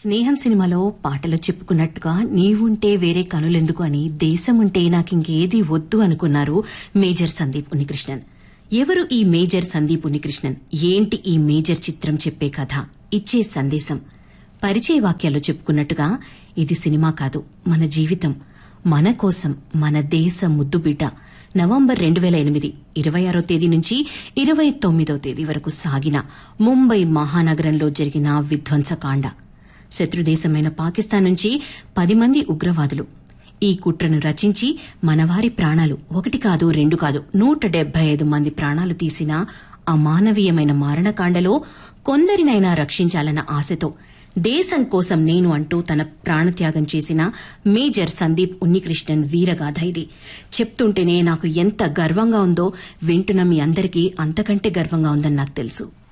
స్నేహం సినిమాలో పాటలో చెప్పుకున్నట్టుగా నీవుంటే వేరే కనులెందుకు అని దేశముంటే నాకింకేది వద్దు అనుకున్నారు మేజర్ సందీప్ ఉన్నికృష్ణన్ ఎవరు ఈ మేజర్ సందీప్ ఉన్నికృష్ణన్ ఏంటి ఈ మేజర్ చిత్రం చెప్పే కథ ఇచ్చే సందేశం పరిచయ వాక్యాల్లో చెప్పుకున్నట్టుగా ఇది సినిమా కాదు మన జీవితం మన కోసం మన దేశ ముద్దుబిడ్డ నవంబర్ రెండు వేల ఎనిమిది ఇరవై ఆరో తేదీ నుంచి ఇరవై తొమ్మిదో తేదీ వరకు సాగిన ముంబై మహానగరంలో జరిగిన విధ్వంసకాండ శత్రుదేశమైన పాకిస్తాన్ నుంచి పది మంది ఉగ్రవాదులు ఈ కుట్రను రచించి మనవారి ప్రాణాలు ఒకటి కాదు రెండు కాదు నూట డెబ్బై ఐదు మంది ప్రాణాలు తీసిన అమానవీయమైన మారణకాండలో కొందరినైనా రక్షించాలన్న ఆశతో దేశం కోసం నేను అంటూ తన ప్రాణత్యాగం చేసిన మేజర్ సందీప్ ఉన్నికృష్ణన్ వీరగాథ ఇది చెప్తుంటేనే నాకు ఎంత గర్వంగా ఉందో వింటున్న మీ అందరికీ అంతకంటే గర్వంగా ఉందని నాకు తెలుసు